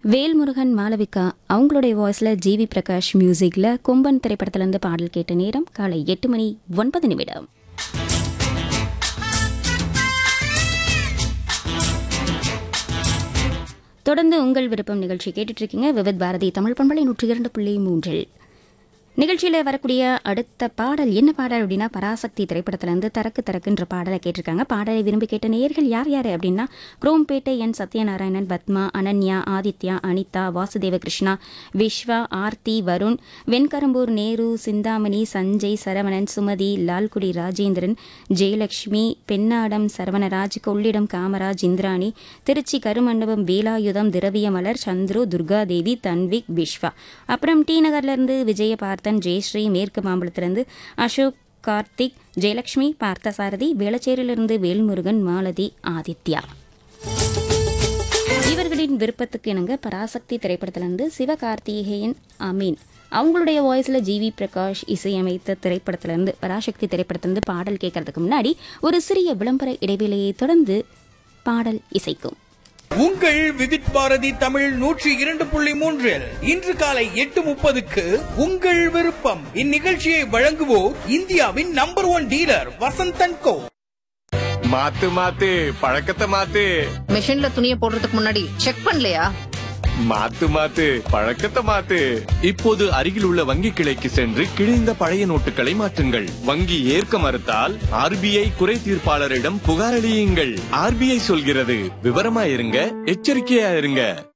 வேல்முருகன் மாளவிகா அவங்களுடைய வாய்ஸில் ஜிவி பிரகாஷ் மியூசிக்கில் கொம்பன் திரைப்படத்திலிருந்து பாடல் கேட்ட நேரம் காலை எட்டு மணி ஒன்பது நிமிடம் தொடர்ந்து உங்கள் விருப்பம் நிகழ்ச்சி கேட்டுட்டு இருக்கீங்க விவித் பாரதி தமிழ் பண்பலை நூற்றி இரண்டு புள்ளி மூன்றில் நிகழ்ச்சியில் வரக்கூடிய அடுத்த பாடல் என்ன பாடல் அப்படின்னா பராசக்தி திரைப்படத்திலிருந்து தரக்கு தரக்குன்ற பாடலை கேட்டிருக்காங்க பாடலை விரும்பி கேட்ட நேயர்கள் யார் யார் அப்படின்னா குரோம்பேட்டை என் சத்யநாராயணன் பத்மா அனன்யா ஆதித்யா அனிதா வாசுதேவ கிருஷ்ணா விஸ்வா ஆர்த்தி வருண் வெண்கரம்பூர் நேரு சிந்தாமணி சஞ்சய் சரவணன் சுமதி லால்குடி ராஜேந்திரன் ஜெயலட்சுமி பெண்ணாடம் சரவணராஜ் கொள்ளிடம் காமராஜ் இந்திராணி திருச்சி கருமண்டபம் வேலாயுதம் திரவியமலர் சந்துரு துர்காதேவி தன்விக் விஸ்வா அப்புறம் டி நகர்ல இருந்து விஜய பார்த்தன் ஜெயஸ்ரீ மேற்கு மாம்பலத்திலிருந்து அசோக் கார்த்திக் ஜெயலட்சுமி பார்த்தசாரதி வேளச்சேரியிலிருந்து வேல்முருகன் மாலதி ஆதித்யா இவர்களின் விருப்பத்துக்கு இணங்க பராசக்தி திரைப்படத்திலிருந்து சிவகார்த்திகேயன் அமீன் அவங்களுடைய வாய்ஸில் ஜிவி பிரகாஷ் இசையமைத்த திரைப்படத்திலிருந்து பராசக்தி திரைப்படத்திலிருந்து பாடல் கேட்கறதுக்கு முன்னாடி ஒரு சிறிய விளம்பர இடைவேளையை தொடர்ந்து பாடல் இசைக்கும் உங்கள் விவித் பாரதி தமிழ் நூற்றி இரண்டு புள்ளி மூன்றில் இன்று காலை எட்டு முப்பதுக்கு உங்கள் விருப்பம் இந்நிகழ்ச்சியை வழங்குவோர் இந்தியாவின் number one dealer Vasanthan co மாத்து மாத்து பழக்கத்தை மாத்து மிஷின்ல துணியை போடுறதுக்கு முன்னாடி செக் பண்ணலையா மாத்து மாத்து பழக்கத்தை மாத்து இப்போது அருகில் உள்ள வங்கி கிளைக்கு சென்று கிழிந்த பழைய நோட்டுகளை மாற்றுங்கள் வங்கி ஏற்க மறுத்தால் ஆர்பிஐ குறை தீர்ப்பாளரிடம் புகாரளியுங்கள் ஆர்பிஐ சொல்கிறது விவரமா இருங்க எச்சரிக்கையா இருங்க